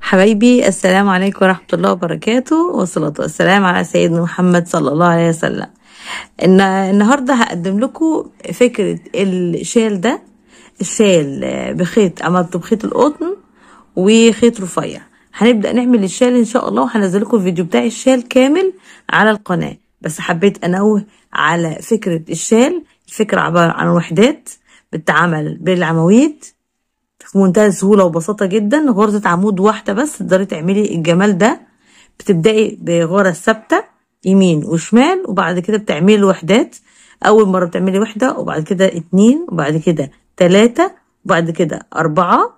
حبايبي السلام عليكم ورحمة الله وبركاته والصلاة والسلام على سيدنا محمد صلى الله عليه وسلم إن النهاردة هقدم لكم فكرة الشال ده الشال بخيط عملته بخيط القطن وخيط رفيع هنبدأ نعمل الشال إن شاء الله وهنزل لكم الفيديو بتاع الشال كامل على القناة بس حبيت أنوه على فكرة الشال الفكرة عبارة عن وحدات بتتعمل بالعواميد في منتهى السهولة وبساطة جدا غرزة عمود واحدة بس تقدري تعملي الجمال ده بتبدأي بغرز ثابتة يمين وشمال وبعد كده بتعملي الوحدات أول مرة بتعملي وحدة وبعد كده اتنين وبعد كده تلاتة وبعد كده أربعة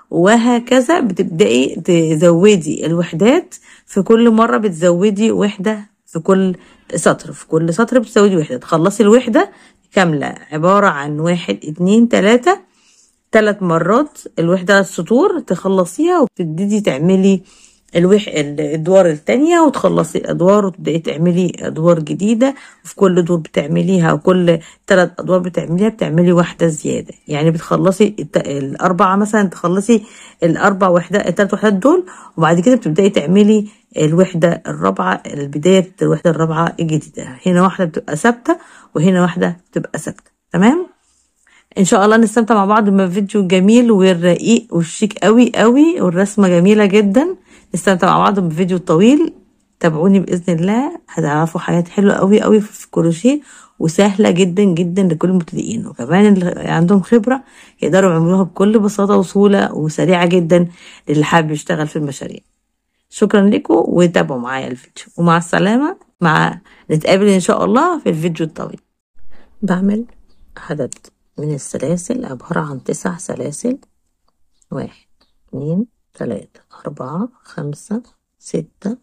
وهكذا بتبدأي تزودي الوحدات في كل مرة بتزودي وحدة في كل سطر في كل سطر بتزودي وحدة تخلصي الوحدة كاملة عبارة عن واحد اتنين تلاتة ثلاث مرات الوحدة السطور تخلصيها وتبتدي تعملي الوح... الادوار التانية وتخلصي الادوار وتبدأي تعملي ادوار جديدة وفي كل دور بتعمليها وكل ثلاث ادوار بتعمليها بتعملي واحدة زيادة يعني بتخلصي الت... الاربعة مثلا تخلصي الاربع وحدات الثلاث وحدات دول وبعد كده بتبدأي تعملي الوحدة الرابعة البداية الوحدة الرابعة الجديدة هنا واحدة بتبقى ثابتة وهنا واحدة بتبقى ثابتة تمام ان شاء الله نستمتع مع بعض بفيديو جميل والرقيق والشيك قوي قوي والرسمه جميله جدا نستمتع مع بعض بفيديو طويل تابعوني باذن الله هتعرفوا حاجات حلوه قوي قوي في الكروشيه وسهله جدا جدا لكل المبتدئين وكمان اللي عندهم خبره يقدروا يعملوها بكل بساطه وسهوله وسريعه جدا للي حابب يشتغل في المشاريع شكرا لكم وتابعوا معايا الفيديو ومع السلامه مع نتقابل ان شاء الله في الفيديو الطويل بعمل عدد من السلاسل عبارة عن تسع سلاسل واحد اتنين تلاتة أربعة خمسة ستة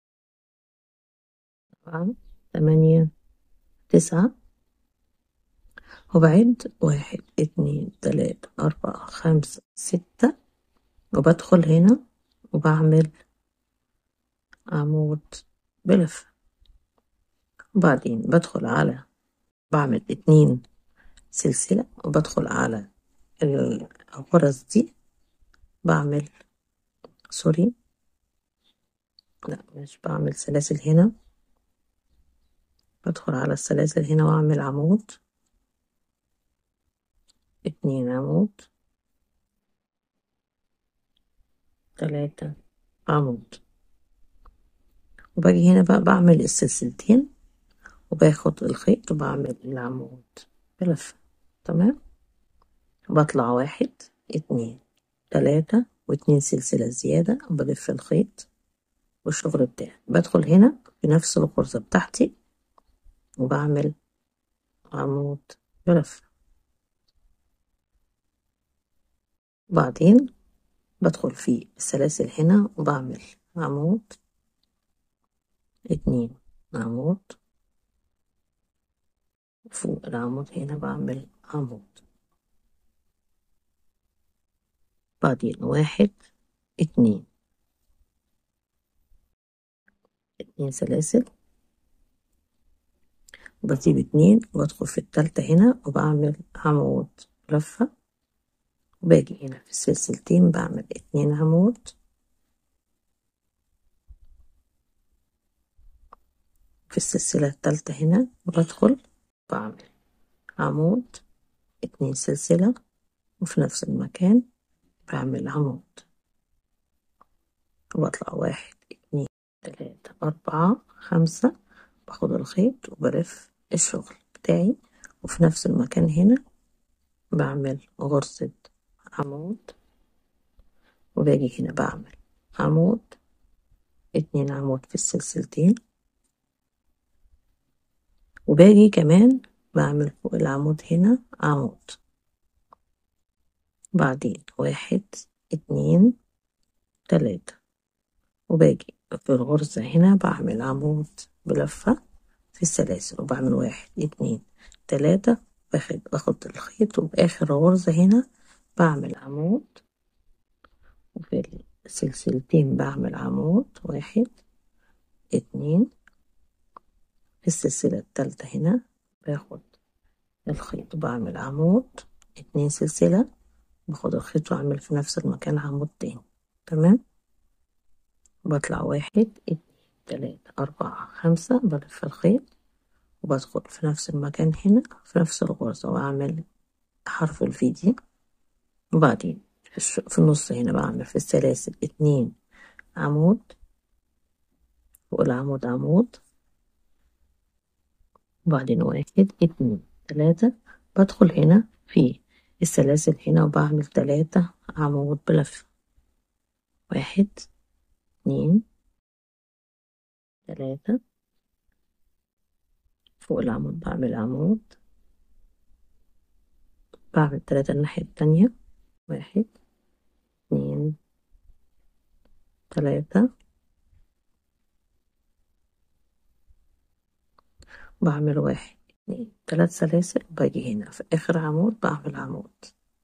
سبعة تمانية تسعة وبعد واحد اتنين تلاتة أربعة خمسة ستة وبدخل هنا وبعمل عمود بلف وبعدين بدخل على بعمل اتنين سلسلة وبدخل على الغرز دي بعمل سوري لا مش بعمل سلاسل هنا بدخل على السلاسل هنا واعمل عمود اتنين عمود تلاتة عمود وباجي هنا بقى بعمل السلسلتين وباخد الخيط وبعمل العمود بلفه تمام بطلع واحد اتنين تلاتة واتنين سلسلة زيادة بلف الخيط والشغل بتاعي بدخل هنا في نفس الغرزة بتاعتي وبعمل عمود بلف بعدين بدخل في السلاسل هنا وبعمل عمود اتنين عمود فوق العمود هنا بعمل عمود بعدين واحد اتنين اتنين سلاسل بسيب اتنين وادخل في التالتة هنا وبعمل عمود لفة وباجي هنا في السلسلتين بعمل اتنين عمود في السلسلة التالتة هنا وبدخل بعمل عمود اتنين سلسلة وفي نفس المكان بعمل عمود وبطلع واحد اتنين تلاتة أربعة خمسة باخد الخيط وبلف الشغل بتاعي وفي نفس المكان هنا بعمل غرزة عمود وباجي هنا بعمل عمود اتنين عمود في السلسلتين وباجي كمان بعمل فوق العمود هنا عمود بعدين واحد اتنين تلاتة وباجي في الغرزة هنا بعمل عمود بلفة في السلاسل وبعمل واحد اتنين تلاتة باخد باخد الخيط وبآخر غرزة هنا بعمل عمود وفي السلسلتين بعمل عمود واحد اتنين في السلسلة التالتة هنا باخد الخيط وبعمل عمود اتنين سلسلة باخد الخيط واعمل في نفس المكان عمود تاني تمام بطلع واحد اتنين تلاتة أربعة خمسة بلف الخيط وبدخل في نفس المكان هنا في نفس الغرزة وأعمل حرف الفي دي وبعدين في, الش... في النص هنا بعمل في السلاسل اتنين عمود فوق العمود عمود وبعدين واحد اتنين تلاتة بدخل هنا في السلاسل هنا وبعمل تلاتة عمود بلف واحد اتنين تلاتة فوق العمود بعمل عمود بعمل تلاتة الناحية التانية واحد اتنين تلاتة بعمل واحد اتنين تلات سلاسل باجي هنا في آخر عمود بعمل عمود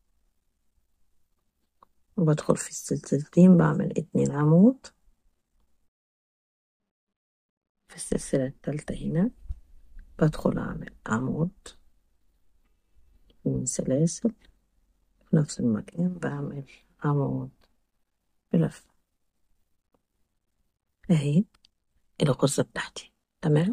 وبدخل في السلسلتين بعمل اتنين عمود في السلسلة التالتة هنا بدخل أعمل عمود اتنين سلاسل في نفس المكان بعمل عمود بلفة اهي الغرزة بتاعتي تمام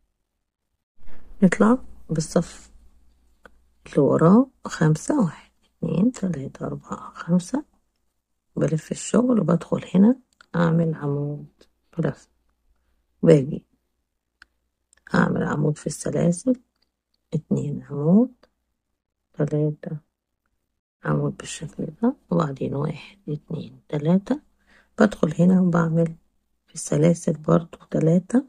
نطلع بالصف اللي وراه خمسة واحد اتنين تلاتة أربعة خمسة بلف الشغل وبدخل هنا أعمل عمود بلف باجي أعمل عمود في السلاسل اتنين عمود تلاتة عمود بالشكل ده وبعدين واحد اتنين تلاتة بدخل هنا وبعمل في السلاسل برضو تلاتة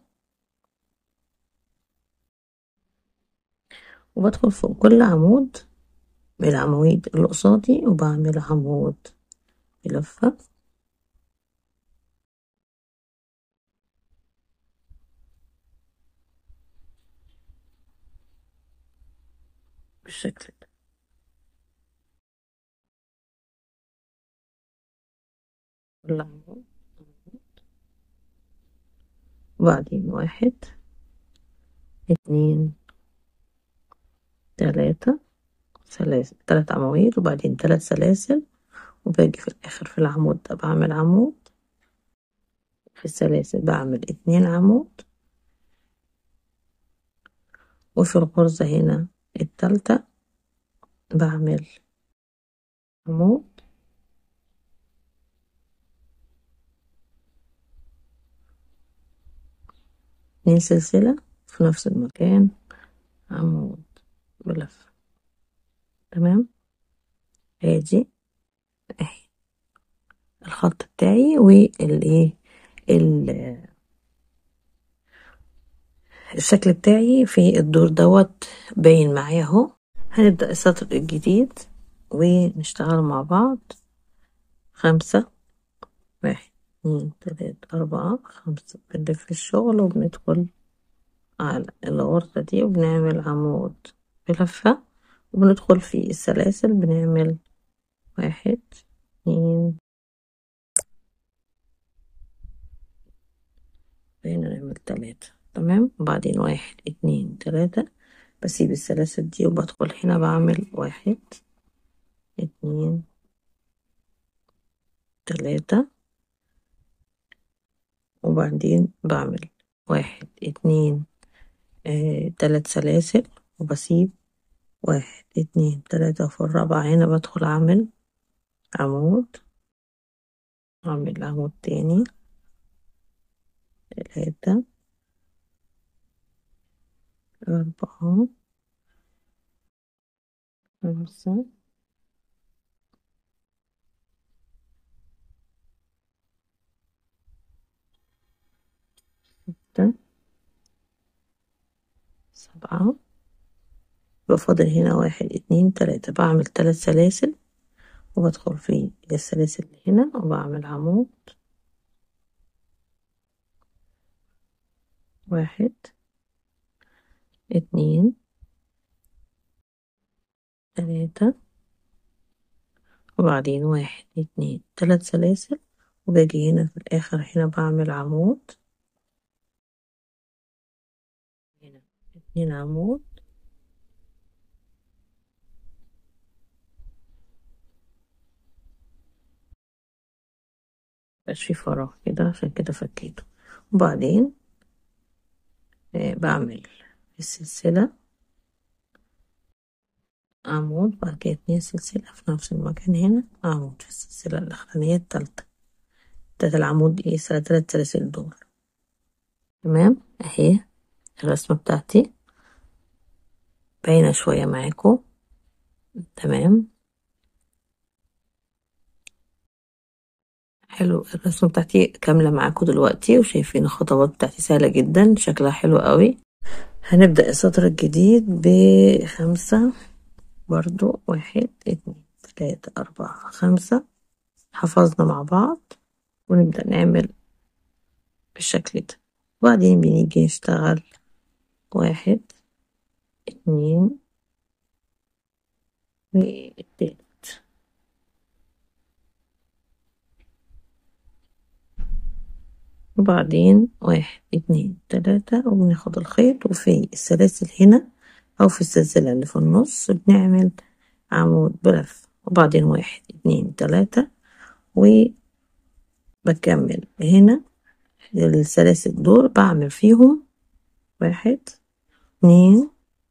وبدخل فوق كل عمود من العواميد اللي قصادي وبعمل عمود بلفة بالشكل ده كل عمود وبعدين واحد اتنين تلاتة سلاسل تلات عواميد وبعدين تلات سلاسل وباجي في الآخر في العمود ده بعمل عمود في السلاسل بعمل اتنين عمود وفي الغرزة هنا التالتة بعمل عمود اتنين سلسلة في نفس المكان عمود بلفة تمام ادي اهي الخط بتاعي والايه الشكل بتاعي في الدور دوت باين معايا اهو هنبدأ السطر الجديد ونشتغل مع بعض خمسة واحد اتنين تلاتة أربعة خمسة بنلف الشغل وبندخل على الغرزة دي وبنعمل عمود بلفة وبندخل في السلاسل بنعمل واحد اتنين هنا نعمل تلاتة تمام وبعدين واحد اتنين تلاتة بسيب السلاسل دي وبدخل هنا بعمل واحد اتنين تلاتة وبعدين بعمل واحد اتنين آه تلات سلاسل وبسيب واحد اتنين تلاتة وفي الرابعة هنا بدخل أعمل عمود أعمل عمود تاني تلاتة أربعة خمسة ستة سبعة يبقى فاضل هنا واحد اتنين تلاتة بعمل تلات سلاسل وبدخل في السلاسل اللي هنا وبعمل عمود واحد اتنين تلاتة وبعدين واحد اتنين تلات سلاسل وباجي هنا في الآخر هنا بعمل عمود هنا اتنين عمود مبقاش في فراغ كده عشان كده فكيته وبعدين آه، بعمل السلسلة عمود بعد كده اتنين سلسلة في نفس المكان هنا عمود في السلسلة الأخرانية التالتة بتاعت العمود ايه تلات سلاسل دول تمام اهي الرسمة بتاعتي باينة شوية معاكم تمام حلو الرسمة بتاعتي كاملة معاكم دلوقتي وشايفين الخطوات بتاعتي سهلة جدا شكلها حلو قوي هنبدأ السطر الجديد بخمسة برضو واحد اتنين تلاتة أربعة خمسة حفظنا مع بعض ونبدأ نعمل بالشكل ده وبعدين بنيجي نشتغل واحد اتنين والتالت وبعدين واحد اتنين تلاتة وبناخد الخيط وفي السلاسل هنا أو في السلسلة اللي في النص بنعمل عمود بلف وبعدين واحد اتنين تلاتة وبكمل هنا السلاسل دول بعمل فيهم واحد اتنين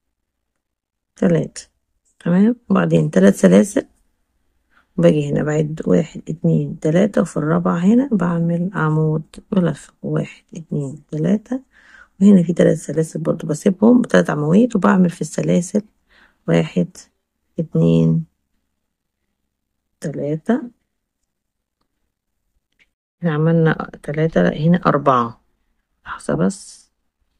تلاتة تمام وبعدين تلات سلاسل باجي هنا بعد واحد اتنين تلاتة وفي الرابعة هنا بعمل عمود بلف واحد اتنين تلاتة وهنا في تلات سلاسل برضو بسيبهم بتلات عواميد وبعمل في السلاسل واحد اتنين تلاتة هنا عملنا تلاتة لأ هنا أربعة لحظة بس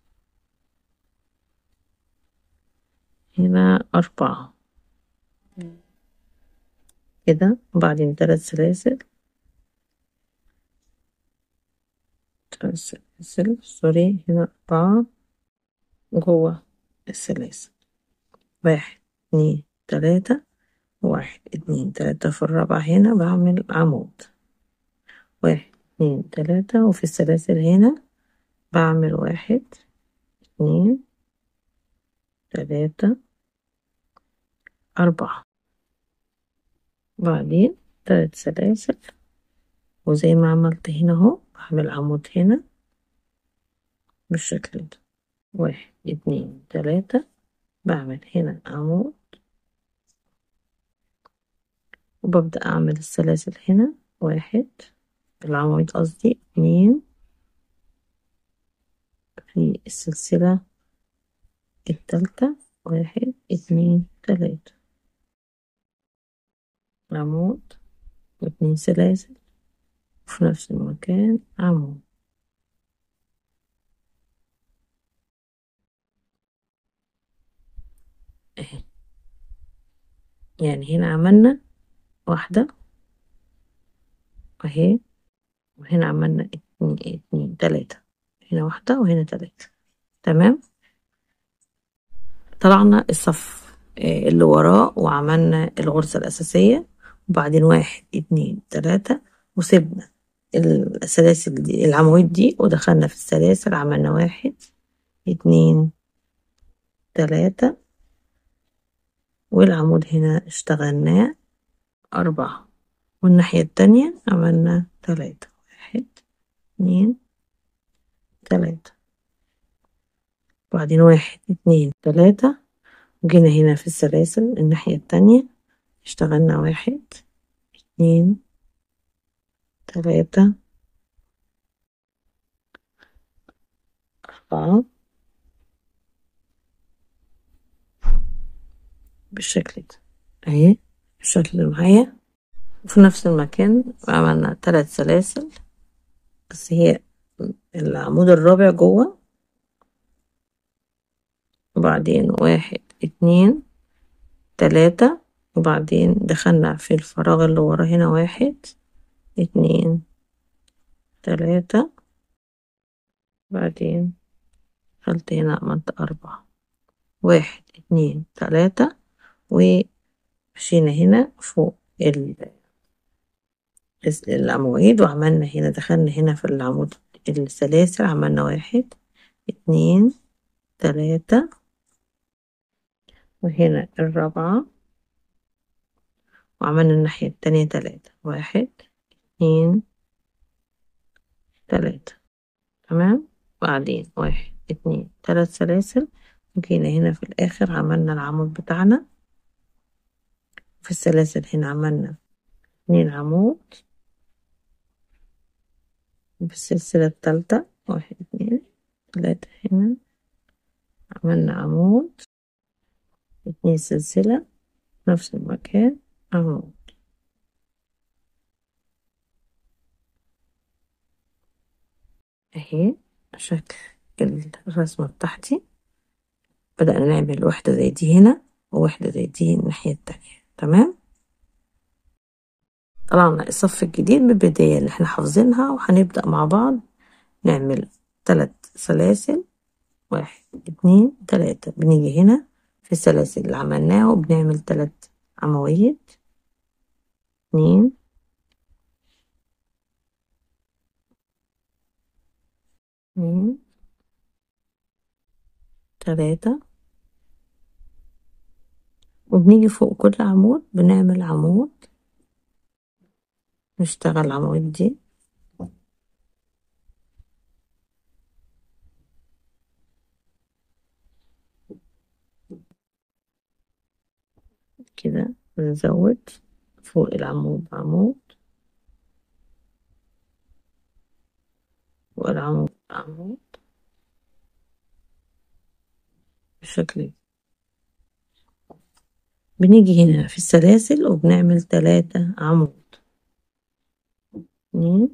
هنا أربعة كده وبعدين تلات سلاسل تلات سلاسل سوري هنا أربعة جوه السلاسل واحد اتنين تلاتة واحد اتنين تلاتة في الرابعة هنا بعمل عمود واحد اتنين تلاتة وفي السلاسل هنا بعمل واحد اتنين تلاتة أربعة بعدين تلات سلاسل وزي ما عملت هنا اهو بعمل عمود هنا بالشكل ده واحد اتنين تلاتة بعمل هنا عمود وببدأ أعمل السلاسل هنا واحد العواميد قصدي اتنين في السلسلة التالتة واحد اتنين تلاتة عمود واتنين سلاسل وفي نفس المكان عمود اهي يعني هنا عملنا واحدة اهي وهنا عملنا اتنين, اتنين تلاتة هنا واحدة وهنا تلاتة تمام طلعنا الصف اللي وراه وعملنا الغرزة الأساسية وبعدين واحد اتنين تلاتة وسيبنا السلاسل دي العواميد دي ودخلنا في السلاسل عملنا واحد اتنين تلاتة والعمود هنا اشتغلناه أربعة والناحية التانية عملنا تلاتة واحد اتنين تلاتة وبعدين واحد اتنين تلاتة وجينا هنا في السلاسل الناحية التانية اشتغلنا واحد اتنين تلاتة أربعة بالشكل ده اهي بالشكل اللي معايا وفي نفس المكان عملنا تلات سلاسل بس هي العمود الرابع جوه وبعدين واحد اتنين تلاتة وبعدين دخلنا في الفراغ اللي ورا هنا واحد اتنين تلاتة بعدين دخلت هنا عملت أربعة واحد اتنين تلاتة ومشينا هنا فوق العواميد وعملنا هنا دخلنا هنا في العمود السلاسل عملنا واحد اتنين تلاتة وهنا الرابعة وعملنا الناحية التانية تلاتة واحد اتنين تلاتة تمام بعدين واحد اتنين تلات سلاسل وجينا هنا في الآخر عملنا العمود بتاعنا في السلاسل هنا عملنا اتنين عمود في السلسلة التالتة واحد اتنين تلاتة هنا عملنا عمود اتنين سلسلة نفس المكان عمود اهي شكل الرسمة بتاعتي بدأنا نعمل واحدة زي دي هنا وواحدة زي دي الناحية التانية تمام طلعنا الصف الجديد من البداية اللي احنا حافظينها وهنبدأ مع بعض نعمل تلات سلاسل واحد اتنين تلاتة بنيجي هنا في السلاسل اللي عملناها وبنعمل تلات عواميد اتنين اتنين تلاتة وبنيجي فوق كل عمود بنعمل عمود نشتغل العواميد دي كده نزود فوق العمود عمود والعمود عمود بالشكل ده بنيجي هنا في السلاسل وبنعمل تلاتة عمود اتنين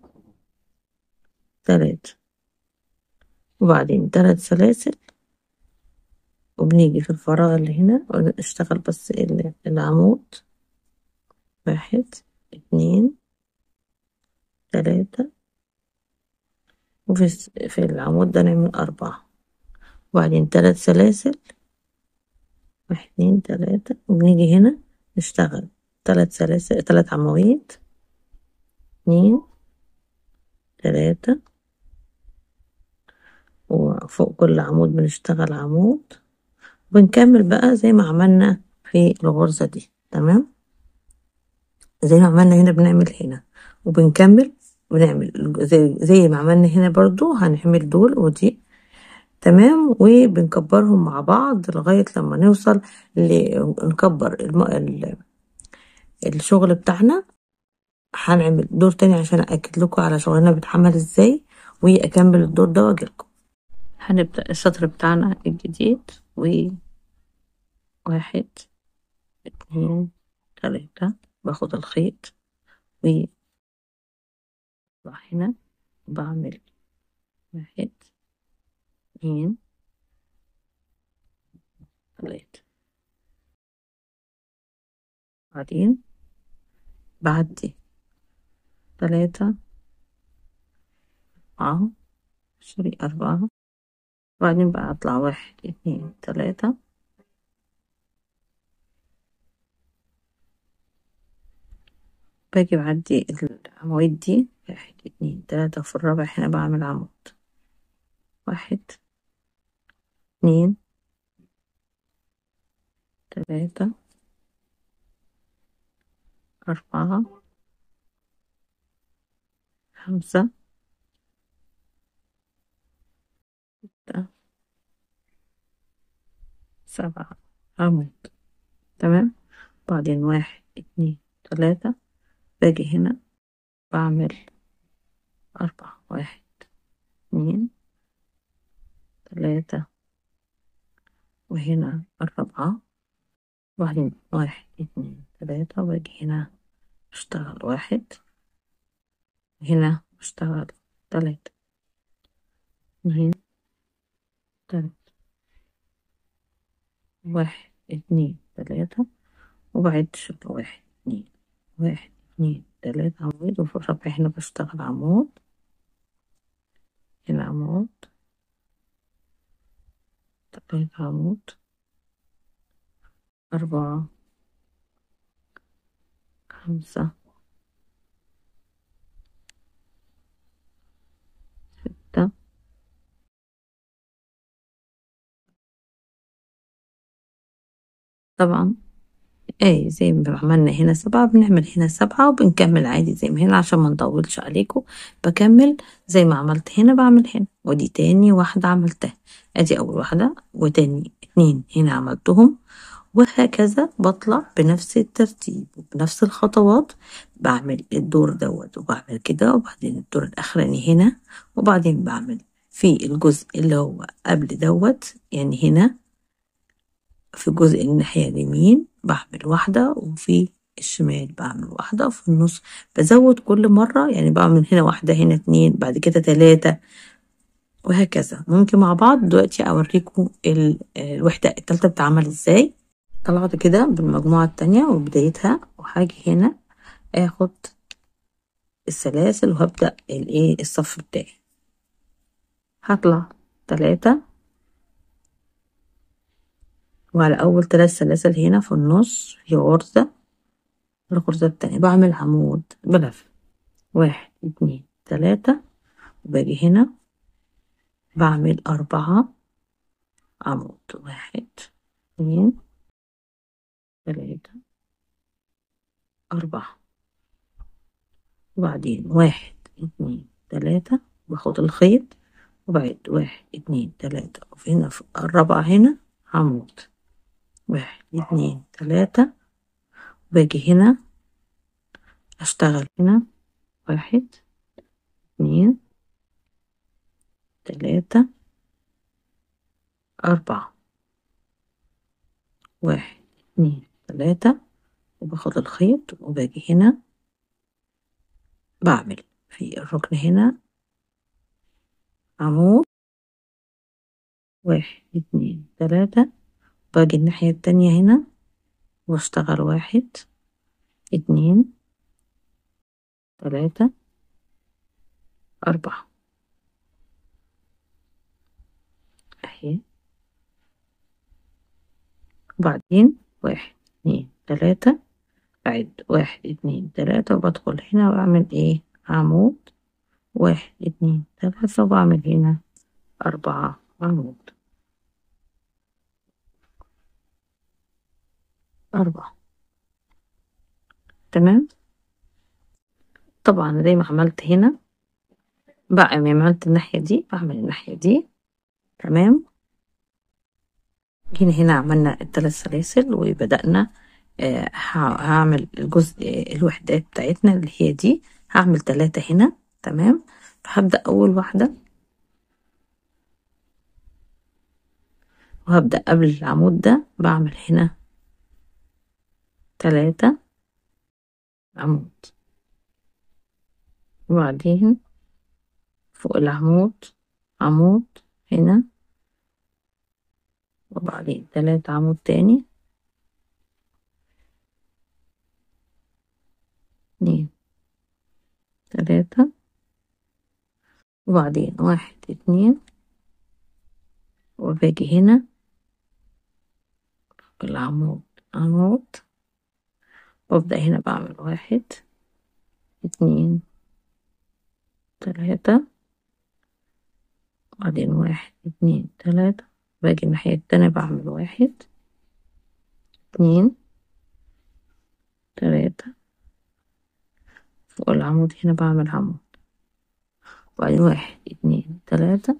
تلاتة وبعدين تلات سلاسل وبنيجي في الفراغ اللي هنا ونشتغل بس العمود واحد اتنين تلاتة وفي في العمود ده نعمل أربعة وبعدين تلات سلاسل واحد اتنين تلاتة وبنيجي هنا نشتغل تلات سلاسل تلات عواميد اتنين تلاتة وفوق كل عمود بنشتغل عمود بنكمل بقى زي ما عملنا في الغرزة دي تمام زي ما عملنا هنا بنعمل هنا وبنكمل بنعمل زي, زي ما عملنا هنا برضو هنعمل دول ودي تمام وبنكبرهم مع بعض لغاية لما نوصل نكبر الم... الشغل بتاعنا هنعمل دور تاني عشان أأكد لكم على شغلنا بيتعمل ازاي وأكمل الدور ده واجيلكم هنبدأ السطر بتاعنا الجديد و واحد اتنين تلاتة باخد الخيط و هنا بعمل واحد اتنين تلاتة بعدين بعدي تلاتة أربعة سوري أربعة وبعدين بقى أطلع واحد اتنين تلاتة باجي بعدي العواميد دي واحد اتنين تلاتة وفي الرابع هنا بعمل عمود واحد اتنين تلاتة أربعة خمسة ستة سبعة عمود تمام بعدين واحد اتنين تلاتة باجي هنا بعمل أربعة واحد اتنين تلاتة وهنا الرابعة وبعدين واحد اتنين تلاتة وباجي هنا بشتغل واحد هنا بشتغل تلاتة اتنين تلاتة واحد اتنين تلاتة وبعد شغل واحد اتنين واحد اتنين تلاتة عمود وفي الرابع هنا بشتغل عمود هنا عمود تلاتة عمود أربعة خمسة ستة طبعا ايه زي ما عملنا هنا سبعة بنعمل هنا سبعة وبنكمل عادي زي ما هنا عشان ما نطولش عليكم بكمل زي ما عملت هنا بعمل هنا ودي تاني واحدة عملتها ادي اول واحدة وتاني اتنين هنا عملتهم وهكذا بطلع بنفس الترتيب وبنفس الخطوات بعمل الدور دوت وبعمل كده وبعدين الدور الاخراني هنا وبعدين بعمل في الجزء اللي هو قبل دوت يعني هنا في الجزء الناحية اليمين بعمل واحدة وفي الشمال بعمل واحدة وفي النص بزود كل مرة يعني بعمل هنا واحدة هنا اتنين بعد كده تلاتة وهكذا ممكن مع بعض دلوقتي اوريكم ال- الوحدة التالتة بتتعمل ازاي طلعت كده بالمجموعة التانية وبدايتها وهاجي هنا اخد السلاسل وهبدأ الايه الصف بتاعي هطلع تلاتة وعلى أول تلات سلاسل هنا في النص في غرزة الغرزة التانية بعمل عمود بلف واحد اتنين تلاتة وباجي هنا بعمل أربعة عمود واحد اتنين تلاتة أربعة وبعدين واحد اتنين تلاتة باخد الخيط وبعد واحد اتنين تلاتة وفي هنا في الرابعة هنا عمود واحد اتنين تلاتة باجي هنا أشتغل هنا واحد اتنين تلاتة أربعة واحد اتنين تلاتة وباخد الخيط وباجي هنا بعمل في الركن هنا عمود واحد اتنين تلاتة باجي الناحية التانية هنا واشتغل واحد اتنين تلاتة أربعة أهي وبعدين واحد اتنين تلاتة أعد واحد اتنين تلاتة وبدخل هنا وأعمل إيه عمود واحد اتنين تلاتة وبعمل هنا أربعة عمود أربعة تمام طبعا زي ما عملت هنا بقى ما عملت الناحية دي بعمل الناحية دي تمام جينا هنا عملنا الثلاث سلاسل وبدأنا آه ه- هعمل الجزء الوحدات بتاعتنا اللي هي دي هعمل ثلاثة هنا تمام هبدأ أول واحدة وهبدأ قبل العمود ده بعمل هنا تلاتة عمود وبعدين فوق العمود عمود هنا وبعدين تلاتة عمود تاني اتنين تلاتة وبعدين واحد اتنين وباجي هنا العمود عمود وابدأ هنا بعمل واحد اتنين تلاتة وبعدين واحد اتنين تلاتة باجي الناحية التانية بعمل واحد اتنين تلاتة فوق العمود هنا بعمل عمود وبعدين واحد اتنين تلاتة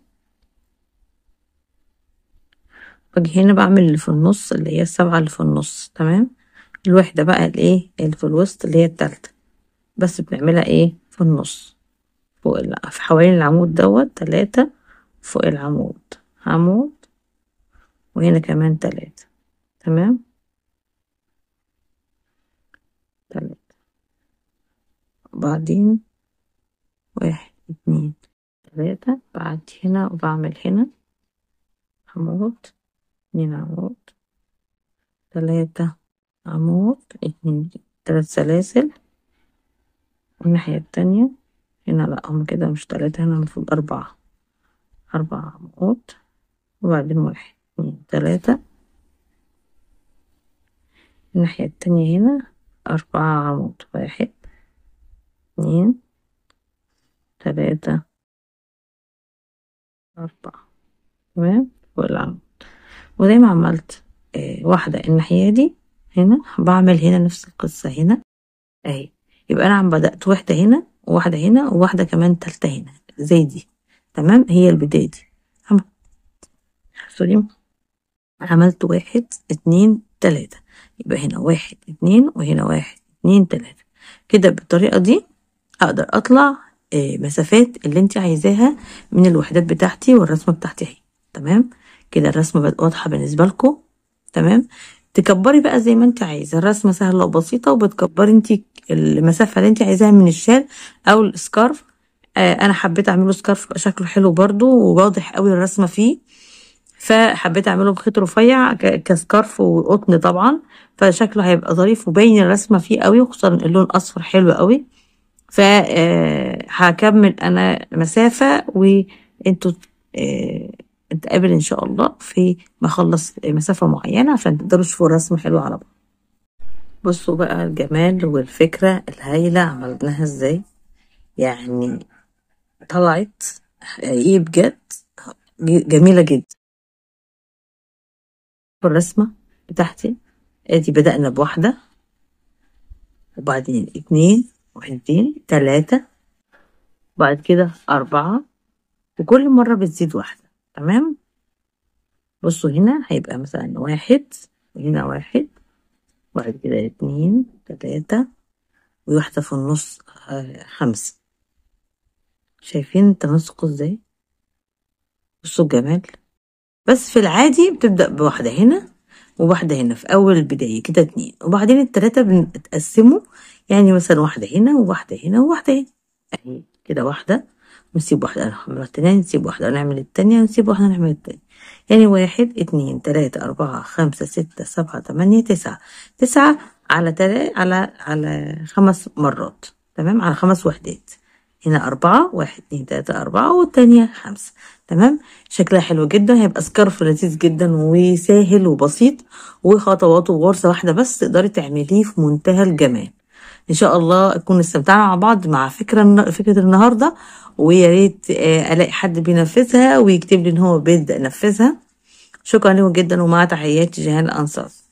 باجي هنا بعمل اللي في النص اللي هي السبعة اللي في النص تمام الوحدة بقى الايه اللي في الوسط اللي هي التالتة بس بنعملها ايه في النص فوق ال... في حوالين العمود دوت تلاتة فوق العمود عمود وهنا كمان تلاتة تمام تلاتة وبعدين واحد اتنين تلاتة بعدي هنا وبعمل هنا عمود اتنين عمود تلاتة عمود اتنين تلات سلاسل والناحية التانية هنا لأ هما كده مش تلاتة هنا المفروض أربعة أربعة عمود وبعدين واحد اتنين تلاتة الناحية التانية هنا أربعة عمود واحد اتنين تلاتة أربعة تمام والعمود وزي ما عملت آه واحدة الناحية دي هنا بعمل هنا نفس القصة هنا اهي يبقى انا عم بدأت واحدة هنا وواحدة هنا وواحدة كمان تالتة هنا زي دي تمام هي البداية دي عم... سوري عملت واحد اتنين تلاتة يبقى هنا واحد اتنين وهنا واحد اتنين تلاتة كده بالطريقة دي اقدر اطلع آه، مسافات اللي انت عايزاها من الوحدات بتاعتي والرسمة بتاعتي اهي تمام كده الرسمة بقت واضحة بالنسبة لكم تمام تكبري بقى زي ما انت عايزة الرسمة سهلة وبسيطة وبتكبري انت المسافة اللي انت عايزاها من الشال او السكارف آه انا حبيت اعمله سكارف يبقى شكله حلو برضو وواضح قوي الرسمة فيه فحبيت اعمله بخيط رفيع ك- كسكارف وقطن طبعا فشكله هيبقى ظريف وباين الرسمة فيه قوي وخصوصا اللون اصفر حلو قوي فهكمل انا مسافة وانتوا آه، نتقابل ان شاء الله في ما اخلص مسافة معينة عشان تقدروا تشوفوا الرسمة حلوة على بعض بصوا بقى الجمال والفكرة الهايلة عملناها ازاي يعني طلعت ايه بجد جميلة جدا في الرسمة بتاعتي ادي بدأنا بواحدة وبعدين اتنين وحدتين تلاتة بعد كده أربعة وكل مرة بتزيد واحدة تمام بصوا هنا هيبقى مثلا واحد وهنا واحد بعد كده اتنين تلاتة وواحدة في النص آه، خمسة شايفين التناسق ازاي بصوا الجمال بس في العادي بتبدأ بواحدة هنا وواحدة هنا في أول البداية كده اتنين وبعدين التلاتة بنتقسموا يعني مثلا واحدة هنا وواحدة هنا وواحدة هنا أهي كده واحدة ونسيب واحدة نعمل التانية نسيب واحدة نعمل التانية ونسيب واحدة نعمل التانية يعني واحد اتنين تلاتة أربعة خمسة ستة سبعة تمانية تسعة تسعة على تلا على على خمس مرات تمام على خمس وحدات هنا أربعة واحد اتنين تلاتة أربعة والتانية خمسة تمام شكلها حلو جدا هيبقى سكارف لذيذ جدا وسهل وبسيط وخطواته غرزة واحدة بس تقدري تعمليه في منتهى الجمال ان شاء الله نكون استمتعنا مع بعض مع فكرة فكرة النهاردة ويا ريت آه، الاقي حد بينفذها ويكتب لي ان هو بيبدأ ينفذها شكرا لكم جدا ومع تحياتي جيهان الانصار